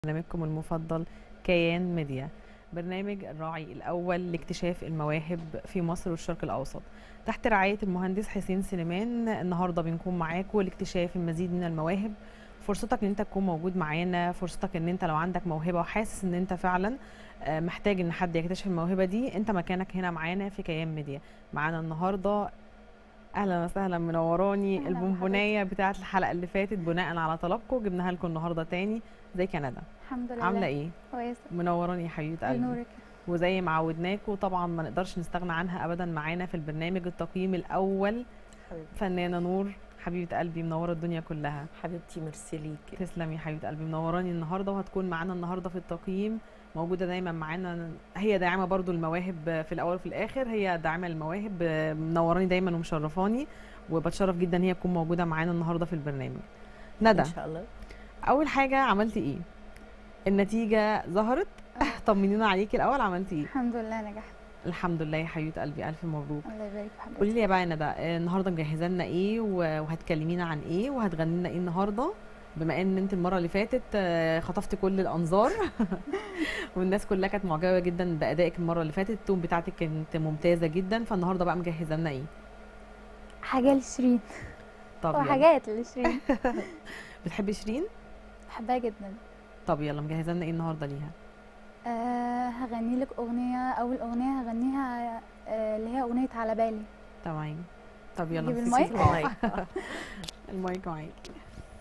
برنامجكم المفضل كيان ميديا برنامج الراعي الأول لاكتشاف المواهب في مصر والشرق الأوسط تحت رعاية المهندس حسين سليمان النهاردة بنكون معاكم لاكتشاف المزيد من المواهب فرصتك ان انت تكون موجود معانا فرصتك ان انت لو عندك موهبة وحاسس ان انت فعلا آه، محتاج ان حد يكتشف الموهبة دي انت مكانك هنا معانا في كيان ميديا معانا النهاردة اهلا وسهلا منوراني أهلاً البونبونيه بتاعه الحلقه اللي فاتت بناء على طلبكم جبناها لكم النهارده تاني ازيك يا ندى الحمد لله عامله ايه كويسه منوراني يا حبيبه قلبي بنورك وزي ما عودناكم طبعا ما نقدرش نستغنى عنها ابدا معانا في البرنامج التقييم الاول حبيبتي فنانه نور حبيبه قلبي منوره الدنيا كلها حبيبتي ميرسي ليكي تسلمي يا حبيبه قلبي منوراني النهارده وهتكون معانا النهارده في التقييم موجوده دايما معانا هي داعمه برضو المواهب في الاول وفي الاخر هي داعمه المواهب منوراني دايما ومشرفاني وبتشرف جدا هي تكون موجوده معانا النهارده في البرنامج ندى ان شاء الله اول حاجه عملتي ايه النتيجه ظهرت طمنينا عليكي الاول عملتي ايه الحمد لله نجحت الحمد لله يا حبيبه قلبي الف مبروك الله يبارك في حضرتك قولي لي يا بقى يا ندى آه، النهارده مجهزه لنا ايه و- وهتكلمينا عن ايه وهتغني لنا ايه النهارده بما ان انت المره اللي فاتت آه، خطفتي كل الانظار والناس كلها كانت معجبه جدا بادائك المره اللي فاتت التون بتاعتك كانت ممتازه جدا فالنهارده بقى مجهزه لنا ايه حاجه لشيرين طب يلا. وحاجات لشيرين بتحبي شيرين بحبها جدا طب يلا مجهزه لنا ايه النهارده ليها أه هغني لك اغنيه اول اغنيه هغنيها آه، اللي هي اغنيه على بالي تمام طب يلا نجيب امسكي المايك؟ المايك المايك معاكي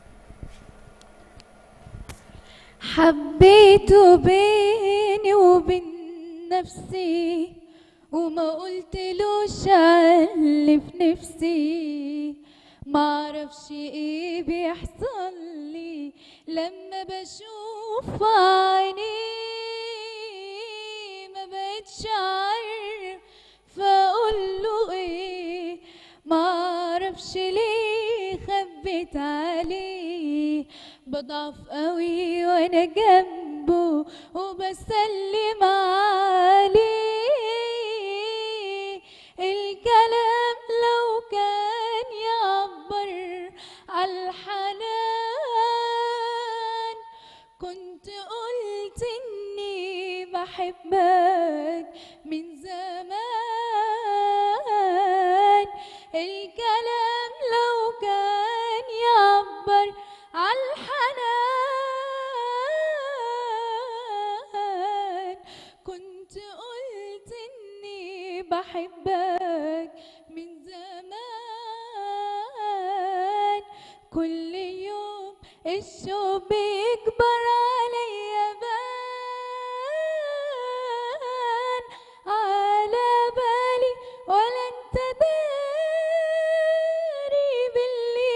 حبيته بيني وبين نفسي وما قلتلوش اللي في نفسي معرفش ايه بيحصل لي لما بشوف عينيه ما بقتش عارفه اقوله ايه معرفش ليه خبيت عليه بضعف قوي وانا جنبه وبسلم عليه الكلام لو كان يعبر عالحنان كنت قلت اني بحبك من زمان الكلام لو كان يعبر عالحنان كنت قلت اني بحبك من زمان كل يوم الشوق بيكبر عليا بان على بالي ولا انت داري باللي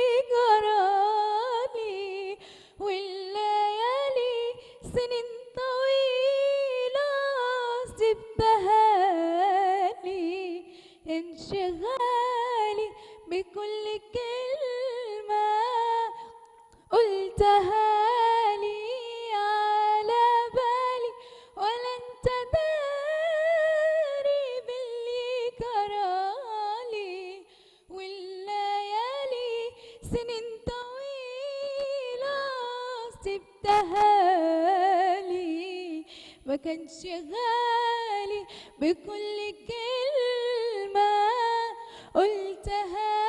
جرالي والليالي سنين طويلة سبتها لي انشغالي بكل كلمة قلتها لي على بالي ولا انت داري باللي جرالي والليالي سنين طويلة سبتها لي ما كانش غالي بكل كلمة قلتها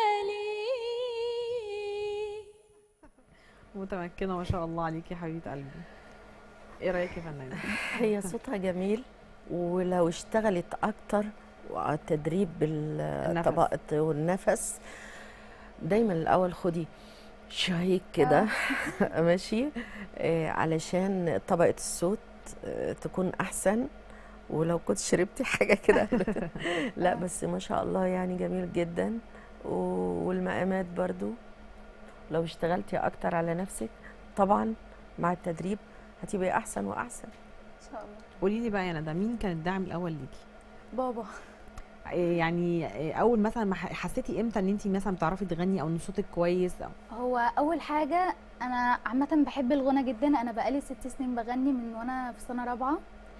لي متمكنه ما شاء الله عليكي يا حبيبه قلبي ايه رايك يا فنانه هي صوتها جميل ولو اشتغلت اكتر وعلى التدريب النفس. بالطبقة والنفس دايما الاول خدي شهيق كده ماشي آه علشان طبقة الصوت آه تكون احسن ولو كنت شربتي حاجة كده لا بس ما شاء الله يعني جميل جدا و- والمقامات برضو لو اشتغلتي اكتر على نفسك طبعا مع التدريب هتبقي احسن واحسن ان شاء الله قولي لي بقى يا ندى مين كان الداعم الاول ليكي بابا إيه يعني إيه اول مثلا ما ح- حسيتي امتى ان انت مثلا بتعرفي تغني او ان صوتك كويس أو هو اول حاجه انا عامه بحب الغنى جدا انا بقالي ست سنين بغني من وانا في سنه رابعه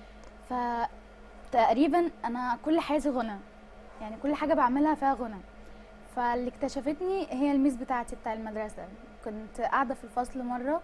فتقريبا انا كل حياتي غنى يعني كل حاجه بعملها فيها غنى فاللي اكتشفتني هي الميس بتاعتي بتاع المدرسه كنت قاعده في الفصل مره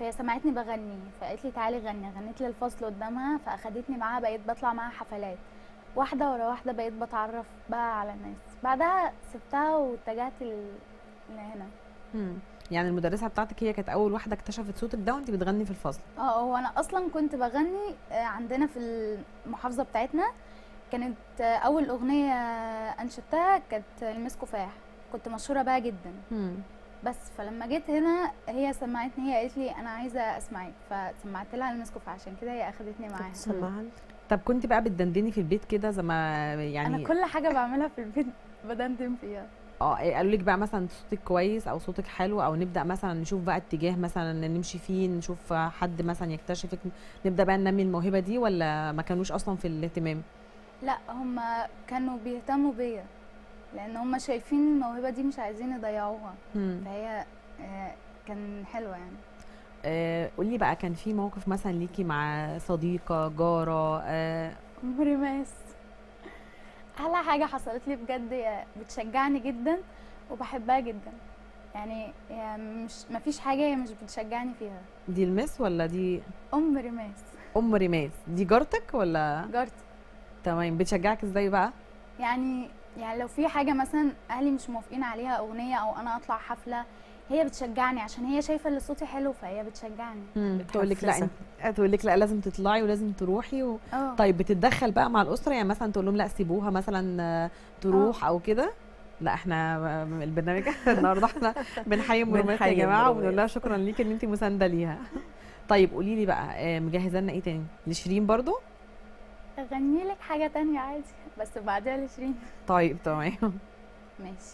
فهي سمعتني بغني فقالت لي تعالي غني غنيت للفصل قدامها فاخدتني معاها بقيت بطلع معاها حفلات واحده ورا واحده بقيت بتعرف بقى على الناس بعدها سبتها واتجهت ل- لهنا مم. يعني المدرسه بتاعتك هي كانت اول واحده اكتشفت صوتك ده وانت بتغني في الفصل اه هو انا اصلا كنت بغني آه، عندنا في المحافظه بتاعتنا كانت آه، اول اغنيه انشدتها كانت المس كفاح كنت مشهوره بيها جدا مم. بس فلما جيت هنا هي سمعتني هي قالت لي انا عايزه اسمعك فسمعت لها المس كفاح عشان كده هي اخدتني معاها سمعنا طب كنت بقى بتدندني في البيت كده زي ما يعني انا كل حاجه بعملها في البيت بدندن فيها اه إيه قالوا لك بقى مثلا صوتك كويس او صوتك حلو او نبدا مثلا نشوف بقى اتجاه مثلا نمشي فيه نشوف حد مثلا يكتشفك نبدا بقى ننمي الموهبه دي ولا ما كانوش اصلا في الاهتمام لا هم كانوا بيهتموا بيا لان هم شايفين الموهبه دي مش عايزين يضيعوها مم. فهي آه، كان حلوه يعني آه قولي بقى كان في موقف مثلا ليكي مع صديقه جاره آه عمري ما أنسى. احلى حاجه حصلت لي بجد هي بتشجعني جدا وبحبها جدا يعني هي مش مفيش حاجه هي مش بتشجعني فيها دي المس ولا دي ام رماس ام ريماس دي جارتك ولا جارتي تمام بتشجعك ازاي بقى يعني يعني لو في حاجه مثلا اهلي مش موافقين عليها اغنيه او انا اطلع حفله هي بتشجعني عشان هي شايفه ان صوتي حلو فهي بتشجعني تقول لك لا انت تقول لك لا لازم تطلعي ولازم تروحي و... اه طيب بتتدخل بقى مع الاسره يعني مثلا تقول لهم لا سيبوها مثلا آه، تروح او كده لا احنا آه، البرنامج النهارده احنا بنحيي ام ريماس يا بنحيي جماعه أم وبنقول لها شكرا ليكي ان انت مسانده ليها طيب قولي لي بقى آه، مجهزه لنا ايه تاني لشيرين برضو اغني لك حاجه تانية عادي بس بعدها لشيرين طيب تمام ماشي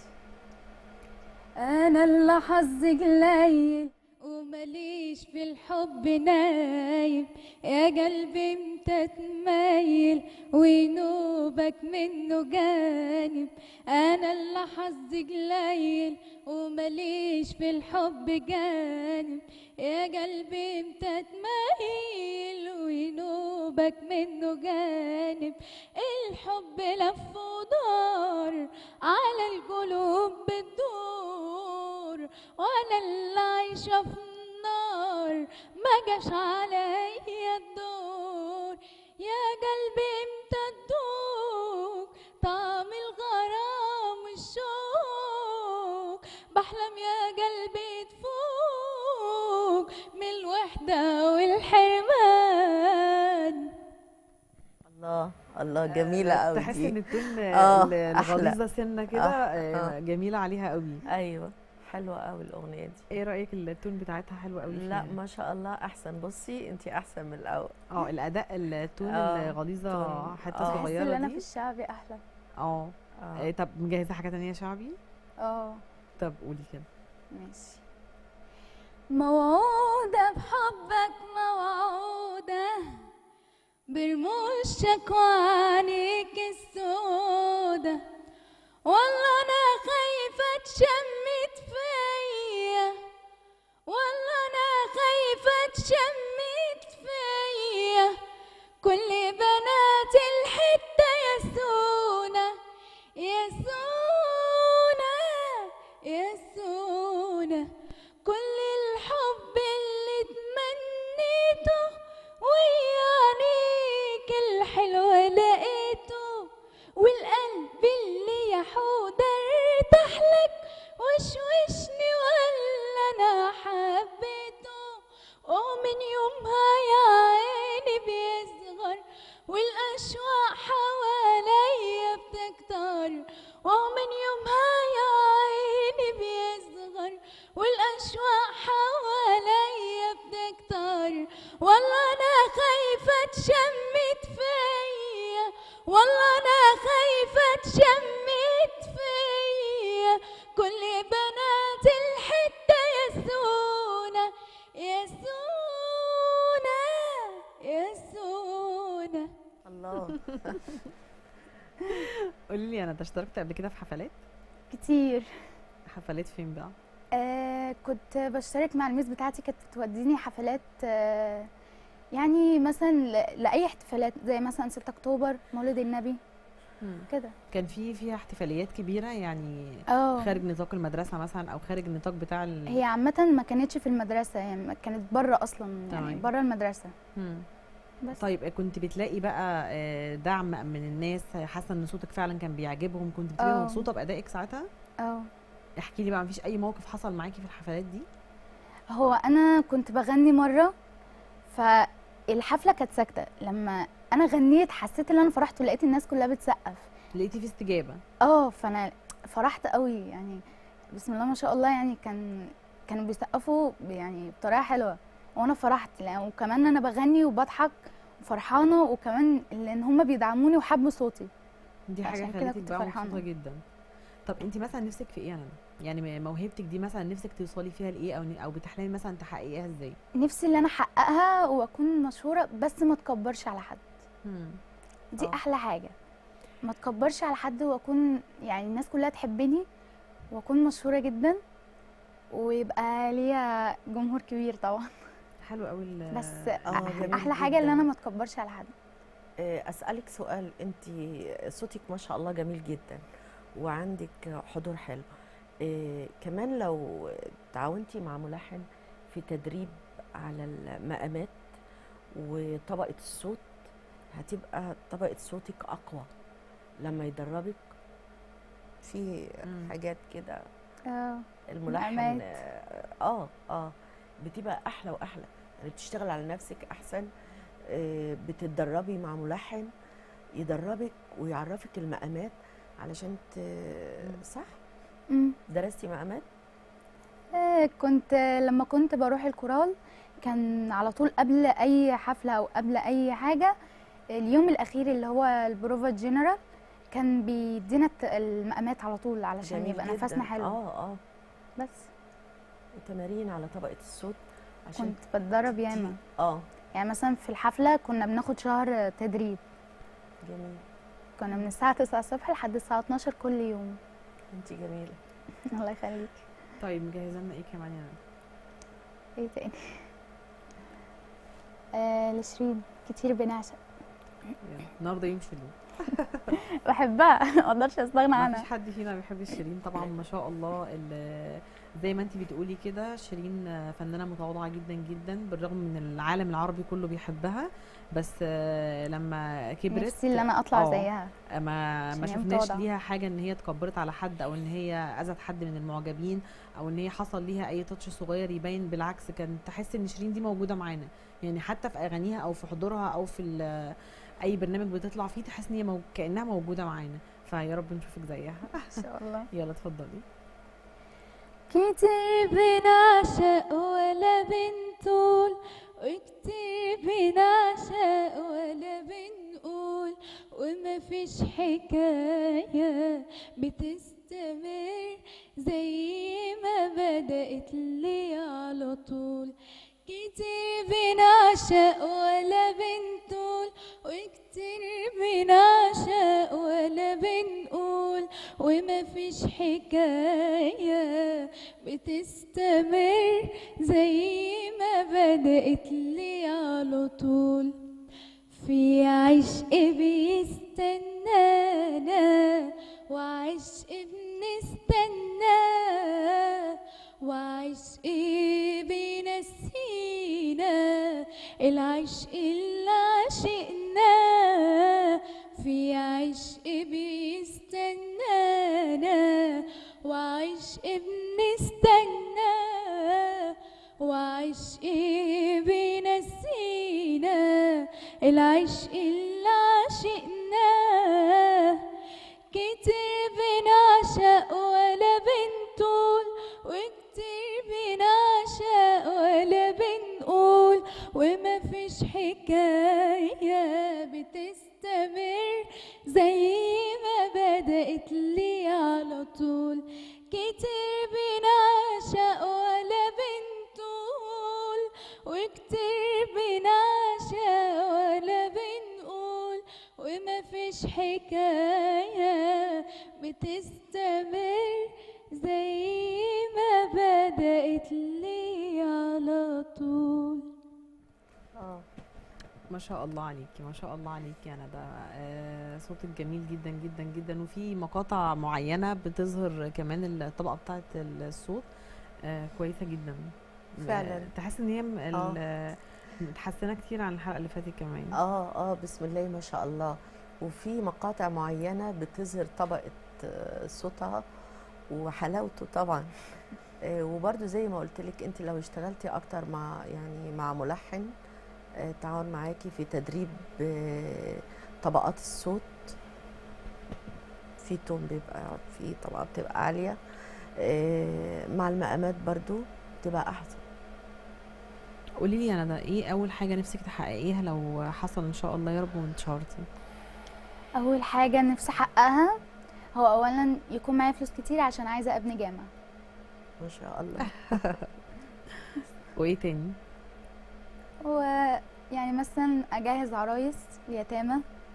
انا اللي حظي قليل ومليش في الحب نايم يا قلبي امتى تميل وينوبك منه جانب انا اللي حظي قليل ومليش في الحب جانب يا قلبي امتى تميل وينوبك منه جانب الحب لف ودار على القلوب بتدور وانا اللي عايشه في النار ما جاش عليا الدور يا قلبي امتى تدوق طعم الغرام والشوق بحلم يا قلبي تفوق من الوحده والحرمان الله الله جميله قوي تحس دي ان التون آه، ال- أحلى. الغليظه سنه كده آه، آه، آه. جميله عليها قوي ايوه حلوه قوي الاغنيه دي ايه رايك التون بتاعتها حلوه قوي لا فيها؟ ما شاء الله احسن بصي انت احسن من الاول اه الاداء التون آه، الغليظه تون. حته آه. بحس ان صغيره انا في دي الشعبي احلى اه آه. إيه، طب مجهزه حاجه تانية شعبي اه طب قولي كده ماشي موعودة بحبك موعودة برموشك وعينيك السودة والله أنا خايفة تشمت فيا والله أنا خايفة تشمت فيا كل بنات الحتة يسونا يسونا يسونا كل الحب اللي تمنيته ويعنيك الحلوة لقيته والقلب اللي يحود ارتاح لك وشوشني ولا انا حبيته ومن يومها يا عيني بيصغر والاشواق حواليا بتكتر ومن يومها يا عيني بيصغر والاشواق حواليا بتكتر والله انا خايفه تشمت فيا والله انا خايفه تشمت فيا كل بنات الحته يسونا يسونا يسونا الله قولي لي انا ده اشتركت قبل كده في حفلات كتير حفلات فين بقى آه كنت بشترك مع الميس بتاعتي كانت بتوديني حفلات آه يعني مثلا ل- لأي احتفالات زي مثلا 6 أكتوبر مولد النبي مم. كده كان في فيها احتفاليات كبيره يعني اه خارج نطاق المدرسه مثلا او خارج النطاق بتاع ال... هي عامة ما كانتش في المدرسة يعني كانت بره أصلا يعني تمام. بره المدرسة مم. بس طيب كنت بتلاقي بقى آه، دعم من الناس حاسه ان صوتك فعلا كان بيعجبهم كنت بتبقي اه. مبسوطه بادائك ساعتها اه احكي لي بقى مفيش اي موقف حصل معاكي في الحفلات دي هو أنا كنت بغني مرة فالحفلة كانت ساكتة لما أنا غنيت حسيت إن أنا فرحت ولقيت الناس كلها بتسقف لقيتي في استجابه اه فأنا فرحت قوي يعني بسم الله ما شاء الله يعني كان كانوا بيسقفوا يعني بطريقة حلوة وأنا فرحت لأ- وكمان أنا بغني وبضحك وفرحانة وكمان لأن هم بيدعموني وحبوا صوتي دي حاجه عشان كده خلتك كنت بقى فرحانة. مبسوطه جدا طب انت مثلا نفسك في ايه انا يعني موهبتك دي مثلا نفسك توصلي فيها لايه او او بتحلمي مثلا تحققيها ازاي نفسي اللي انا احققها واكون مشهوره بس ما تكبرش على حد مم. دي آه. احلى حاجه ما تكبرش على حد واكون يعني الناس كلها تحبني واكون مشهوره جدا ويبقى ليا جمهور كبير طبعا حلو قوي ال- بس آه، جميل احلى حاجه اللي جداً. انا ما تكبرش على حد آه، اسالك سؤال انت صوتك ما شاء الله جميل جدا وعندك حضور حلو آه، كمان لو تعاونتي مع ملحن في تدريب على المقامات وطبقه الصوت هتبقى طبقه صوتك اقوى لما يدربك في مم. حاجات كده اه الملحن مقامات. اه اه اه بتبقى احلى واحلى يعني بتشتغل على نفسك احسن آه بتتدربي مع ملحن يدربك ويعرفك المقامات علشان ت... صح أمم. درستي مقامات آه، كنت لما كنت بروح الكورال كان على طول قبل اي حفله او قبل اي حاجه اليوم الاخير اللي هو البروفا جنرال كان بيدينا الت- المقامات على طول علشان جميل يبقى جداً. نفسنا حلو اه اه بس وتمارين على طبقه الصوت عشان كنت بتدرب ياما تدي- اه يعني مثلا في الحفله كنا بناخد شهر تدريب جميل كنا من الساعه 9 الصبح لحد الساعه 12 كل يوم انت جميله الله يخليك طيب مجهزه لنا ايه كمان يا ندى؟ ايه تاني آه لشيرين كتير بنعشق يلا، النهارده يوم شيرين بحبها ما اقدرش استغنى ما عنها فيش حد فينا ما بيحبش شيرين طبعا ما شاء الله ال- زي ما انت بتقولي كده شيرين فنانه متواضعه جدا جدا بالرغم من العالم العربي كله بيحبها بس آه، لما كبرت نفسي اللي انا اطلع آه، زيها ما ما عشان هي شفناش متواضعة. ليها حاجه ان هي اتكبرت على حد او ان هي اذت حد من المعجبين او ان هي حصل ليها اي تاتش صغير يبين بالعكس كان تحس ان شيرين دي موجوده معانا يعني حتى في اغانيها او في حضورها او في ال- اي برنامج بتطلع فيه تحس ان هي مو... كانها موجوده معانا فيا رب نشوفك زيها ان شاء الله يلا اتفضلي كتير بنعشق ولا بنطول وكتير بنعشق ولا بنقول وما فيش حكاية بتستمر زي ما بدأت لي على طول كتير بنعشق ولا بنطول وكتير بنعشق ولا بنقول وما فيش حكاية بتستمر زي ما بدأت لي على طول في عشق بيستنانا وعشق بنستناه وعشق بينسينا العشق اللي عشقناه في عشق بيستنانا وعشق بنستناه وعشق بينسينا العشق اللي عشقناه كتير بنعشق ولا بنطول وكتير بنعشق ولا بنقول وما فيش حكاية بتستمر زي ما بدأت لي على طول كتير بنعشق ولا بنطول وكتير بنعشق ولا بنقول وما فيش حكاية بتستمر زي ما بدأت لي على طول اه ما شاء الله عليكي ما شاء الله عليكي انا ده آه صوتك جميل جدا جدا جدا وفي مقاطع معينه بتظهر كمان الطبقه بتاعه الصوت آه كويسه جدا فعلاً. آه، تحس ان هي م- ال- آه. آه، متحسنه كتير عن الحلقه اللي فاتت كمان اه اه بسم الله ما شاء الله وفي مقاطع معينة بتظهر طبقة آه، صوتها وحلاوته طبعا آه، وبرده زي ما قلت لك انت لو اشتغلتي اكتر مع يعني مع ملحن آه، تعاون معاكي في تدريب آه، طبقات الصوت في تون بيبقى في طبقة بتبقى عالية آه، مع المقامات برضو بتبقى احسن قولي لي انا ده ايه اول حاجه نفسك تحققيها لو حصل ان شاء الله يا رب وانتشرتي اول حاجه نفسي احققها هو اولا يكون معايا فلوس كتير عشان عايزه ابني جامع ما شاء الله وايه تاني و يعني مثلا اجهز عرايس اليتامى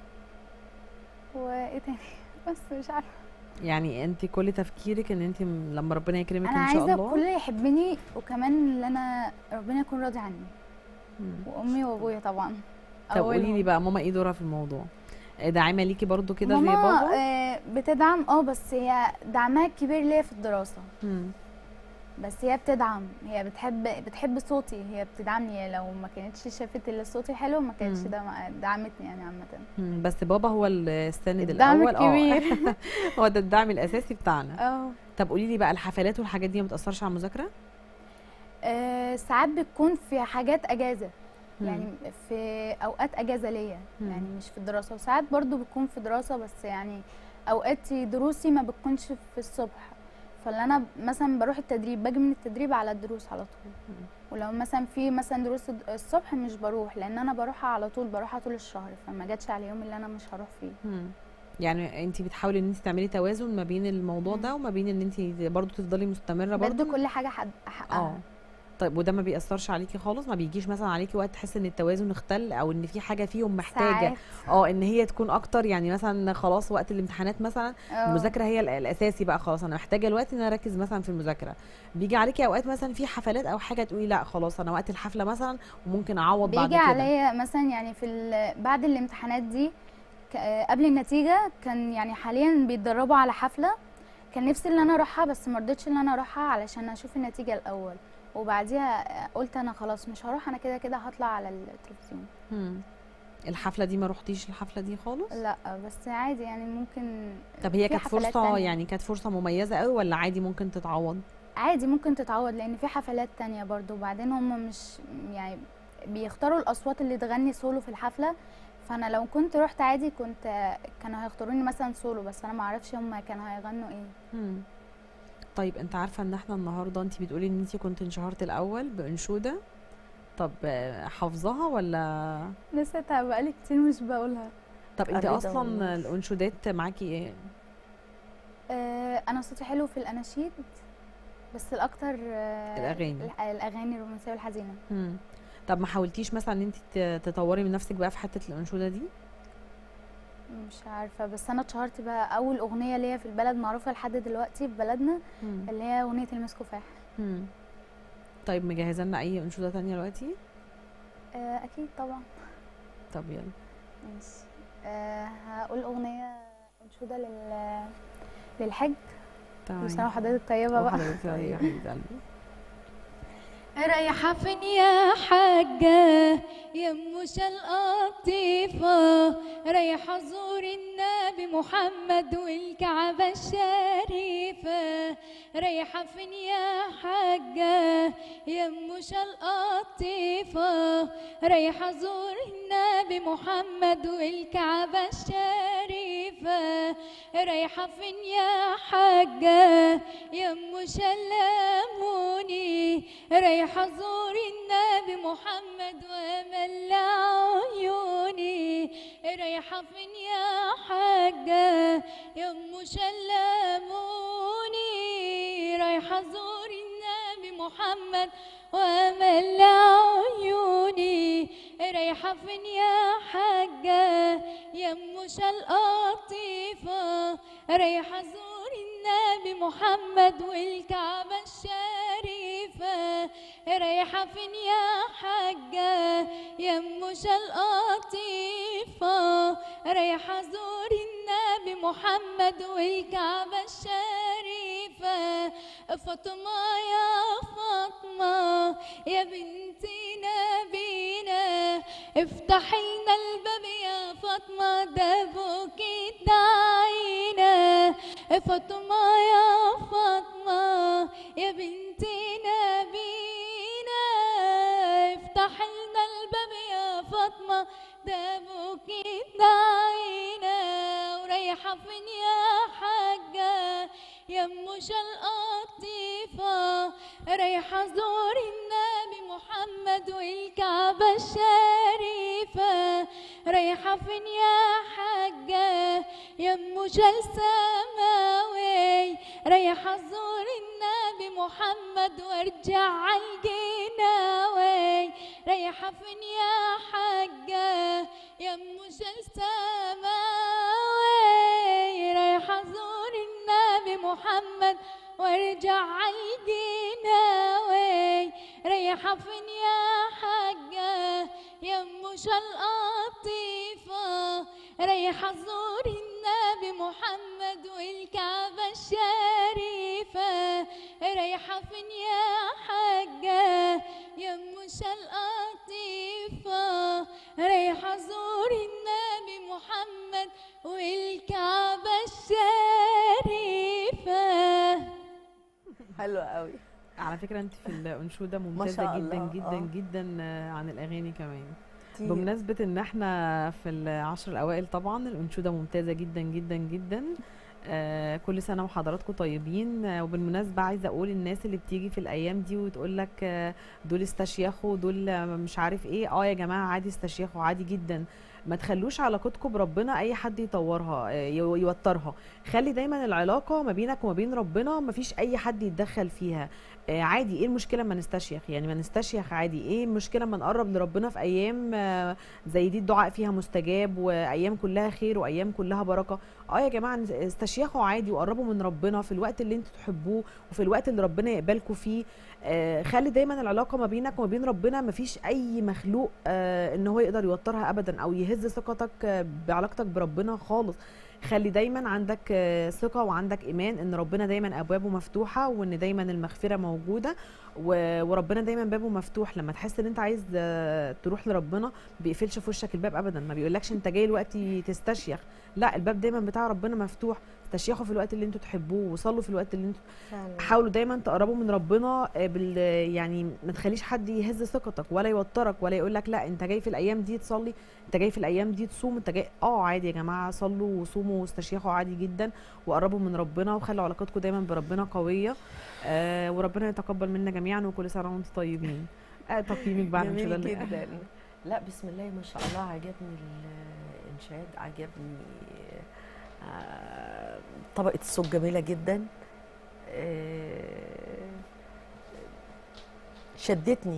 وايه تاني بس مش عارفه يعني انت كل تفكيرك ان انت م- لما ربنا يكرمك انا ان شاء عايزه الله الكل يحبني وكمان اللي انا ربنا يكون راضي عني مم. وامي وابويا طبعا طب قولي لي أولهم. بقى ماما ايه دورها في الموضوع آه، داعمه ليكي برضو كده زي ماما بابا آه، بتدعم اه بس هي دعمها الكبير ليا في الدراسه مم. بس هي بتدعم هي بتحب بتحب صوتي هي بتدعمني لو ما كانتش شافت اللي صوتي حلو ما كانتش مم. دعم- دعمتني يعني عامه مم. بس بابا هو السند الدعم الاول الكبير. هو ده الدعم الاساسي بتاعنا اه طب قولي لي بقى الحفلات والحاجات دي ما بتاثرش على المذاكره آه، ساعات بتكون في حاجات اجازه مم. يعني في اوقات اجازه ليا مم. يعني مش في الدراسه وساعات برضو بتكون في دراسه بس يعني اوقات دروسي ما بتكونش في الصبح فاللي انا مثلا بروح التدريب باجي من التدريب على الدروس على طول مم. ولو مثلا في مثلا دروس الد- الصبح مش بروح لان انا بروحها على طول بروحها طول الشهر فما جاتش على اليوم اللي انا مش هروح فيه مم. يعني انت بتحاولي ان انت تعملي توازن ما بين الموضوع مم. ده وما بين ان انت برضو تفضلي مستمره برضو بدي كل حاجه حد اه احققها طيب وده ما بيأثرش عليكي خالص ما بيجيش مثلا عليكي وقت تحس ان التوازن اختل او ان في حاجه فيهم محتاجه ساعات اه ان هي تكون اكتر يعني مثلا خلاص وقت الامتحانات مثلا آه. المذاكره هي ال- الاساسي بقى خلاص انا محتاجه الوقت ان انا اركز مثلا في المذاكره بيجي عليكي اوقات مثلا في حفلات او حاجه تقولي لا خلاص انا وقت الحفله مثلا وممكن اعوض بعد بيجي كده عليا مثلا يعني في ال- بعد الامتحانات دي ك- آه، قبل النتيجه كان يعني حاليا بيتدربوا على حفله كان نفسي ان انا اروحها بس ما رضيتش ان انا اروحها علشان اشوف النتيجه الاول وبعديها آه، قلت انا خلاص مش هروح انا كده كده هطلع على التلفزيون مم. الحفله دي ما روحتيش الحفله دي خالص لا بس عادي يعني ممكن طب هي في كانت حفلات فرصه تانية. يعني كانت فرصه مميزه قوي ولا عادي ممكن تتعوض عادي ممكن تتعوض لان في حفلات تانية برضو وبعدين هم مش يعني بيختاروا الاصوات اللي تغني سولو في الحفله فانا لو كنت رحت عادي كنت كانوا هيختاروني مثلا سولو بس انا ما اعرفش هم كانوا هيغنوا ايه مم. طيب انت عارفه ان احنا النهارده انت بتقولي ان انت كنت انشهرت الاول بانشوده طب آه، حافظاها ولا نسيتها بقالي كتير مش بقولها طب انت الرضا اصلا والنصر. الانشودات معاكي ايه آه انا صوتي حلو في الاناشيد بس الاكتر آه الأغاني. الأ- الاغاني الرومانسيه والحزينه مم. طب ما حاولتيش مثلا ان انت ت- تطوري من نفسك بقى في حته الانشوده دي مش عارفه بس انا اتشهرت بقى اول اغنيه ليا في البلد معروفه لحد دلوقتي في بلدنا مم. اللي هي اغنيه المس كفاح مم. طيب مجهزه لنا اي انشوده تانية دلوقتي آه اكيد طبعا طب يلا ماشي أه هقول أغنية أنشودة لل للحج كل سنة تمام وحضرتك طيبة بقى وحضرتك طيب يا حبيبه قلبي رايحة فين يا حاجة يا مش القطيفة رايحة أزور النبي محمد والكعبة الشريفة رايحة فين يا حاجة يا مش القطيفة رايحة أزور النبي محمد والكعبة الشريفة رايحة فين يا حاجة يا مش لموني رايحة أزور النبي محمد وأمل عيوني رايحة فين يا حاجة يا أم شلموني رايحة أزور النبي محمد وأمل عيوني رايحة فين يا حاجة يا مش القطيفة رايحة أزور النبي محمد والكعبة الشريفة رايحة فين يا حاجة يا مش القطيفة رايحة أزور النبي محمد والكعبة الشريفة فاطمة يا فاطمة يا بنت نبينا افتح لنا الباب يا فاطمة ده بوكي دعينا فاطمة يا فاطمة يا بنت نبينا افتح لنا الباب يا فاطمة ده بوكي دعينا ورايحة فين يا حاجة يا مش القطيفة رايحة أزور النبي محمد والكعبة الشريفة رايحة فين يا حاجة يا مش السماوي رايحة أزور النبي محمد وارجع عالجناوي رايحة فين يا حاجة يا مش السماوي رايحة أزور النبي محمد وارجع عالجناوي رايحة فين يا حاجة يا مش القطيفة رايحة أزور النبي محمد والكعبة الشريفة رايحة فين يا حاجة يا مش القطيفة رايحة أزور النبي محمد والكعبة الشريفة حلو قوي على فكره انت في الانشوده شاء ممتازه جدا الله، جدا آه. جدا آه، عن الاغاني كمان كتير. بمناسبه ان احنا في العشر الاوائل طبعا الانشوده ممتازه جدا جدا جدا آه كل سنه وحضراتكم طيبين آه وبالمناسبه عايزه اقول الناس اللي بتيجي في الايام دي وتقول لك آه دول استشيخوا دول آه، مش عارف ايه اه يا جماعه عادي استشيخوا عادي جدا ما تخلوش علاقتكم بربنا اي حد يطورها آه، يو- يوترها خلي دايما العلاقه ما بينك وما بين ربنا ما فيش اي حد يتدخل فيها آه، عادي ايه المشكله ما نستشيخ يعني ما نستشيخ عادي ايه المشكله ما نقرب لربنا في ايام آه، زي دي الدعاء فيها مستجاب وايام كلها خير وايام كلها بركه اه يا جماعه نس- استشيخوا عادي وقربوا من ربنا في الوقت اللي انتوا تحبوه وفي الوقت اللي ربنا يقبلكم فيه آه خلي دايما العلاقه ما بينك وما بين ربنا ما فيش اي مخلوق آه ان هو يقدر يوترها ابدا او يهز ثقتك آه بعلاقتك بربنا خالص خلي دايما عندك آه، ثقه وعندك ايمان ان ربنا دايما ابوابه مفتوحه وان دايما المغفره موجوده و- وربنا دايما بابه مفتوح لما تحس ان انت عايز آه، تروح لربنا ما بيقفلش في وشك الباب ابدا ما بيقولكش انت جاي دلوقتي تستشيخ لا الباب دايما بتاع ربنا مفتوح استشيخوا في الوقت اللي انتوا تحبوه وصلوا في الوقت اللي انتوا فعلا. حاولوا دايما تقربوا من ربنا آه، بال يعني ما تخليش حد يهز ثقتك ولا يوترك ولا يقول لك لا انت جاي في الايام دي تصلي انت جاي في الايام دي تصوم انت جاي اه عادي يا جماعه صلوا وصوموا واستشيخوا عادي جدا وقربوا من ربنا وخلوا علاقتكم دايما بربنا قويه آه وربنا يتقبل منا جميعا وكل سنه وانتم طيبين آه تقييمك بقى عن جميل الانشوده اللي- جدا لا بسم الله ما شاء الله عجبني الانشاد عجبني آه، طبقة الصوت جميلة جدا آه، شدتني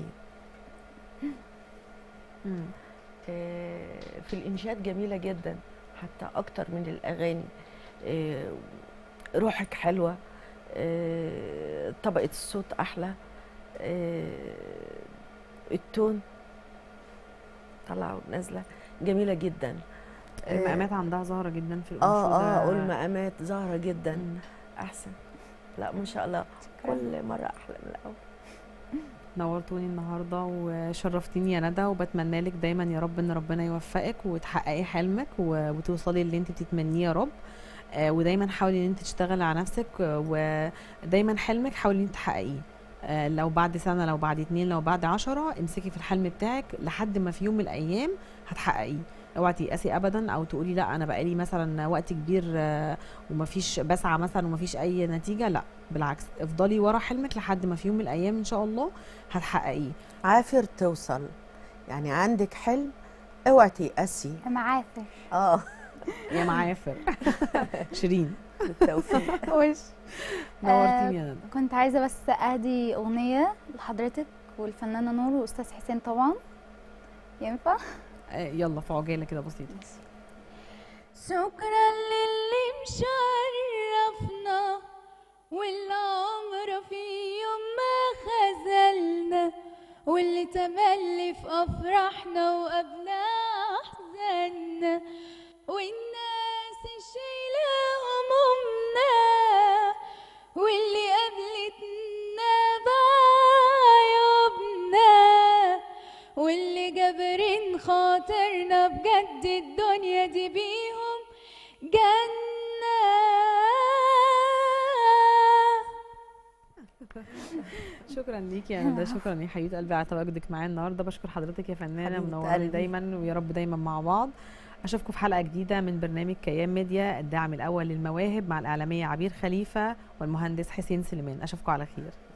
مم. آه، في الإنشاد جميلة جدا حتى أكتر من الأغاني آه، روحك حلوة آه، طبقة الصوت أحلى آه، التون طالعة ونازلة جميلة جدا آه، المقامات عندها ظاهره جدا في الانشوده اه اه والمقامات ظاهرة جدا مم. أحسن لا ما شاء الله كل مرة أحلى من الأول نورتوني النهارده وشرفتيني يا ندى وبتمنى لك دايما يا رب ان ربنا يوفقك وتحققي حلمك و- وتوصلي اللي انت بتتمنيه يا رب آه، ودايما حاولي ان انت تشتغلي على نفسك آه، ودايما حلمك حاولي ان انت تحققيه آه، لو بعد سنه لو بعد اتنين لو بعد عشرة امسكي في الحلم بتاعك لحد ما في يوم من الايام هتحققيه اوعي تيأسي ابدا او تقولي لا انا بقالي مثلا وقت كبير آه، ومفيش بسعى مثلا ومفيش اي نتيجه لا بالعكس افضلي ورا حلمك لحد ما في يوم من الايام ان شاء الله هتحققيه عافر توصل يعني عندك حلم اوعي تيأسي معافر اه يا معافر شيرين بالتوفيق وش نورتيني يا ندى كنت عايزة بس أهدي أغنية لحضرتك والفنانة نور وأستاذ حسين طبعا ينفع آه، يلا في عجاله كده بسيطه شكرا للي مشرفنا والعمر في يوم ما خذلنا واللي تملي في افراحنا وقبل احزاننا والناس الشايله همومنا واللي قابلتنا بعيوبنا واللي جابرين خاطرنا بجد الدنيا دي بيهم جنة شكرا ليكي يا ندى شكرا يا حبيبه قلبي على تواجدك معايا النهارده بشكر حضرتك يا فنانه حبيبة منوراني قلبي. دايما ويا رب دايما مع بعض اشوفكم في حلقه جديده من برنامج كيان ميديا الداعم الاول للمواهب مع الاعلاميه عبير خليفه والمهندس حسين سليمان اشوفكم على خير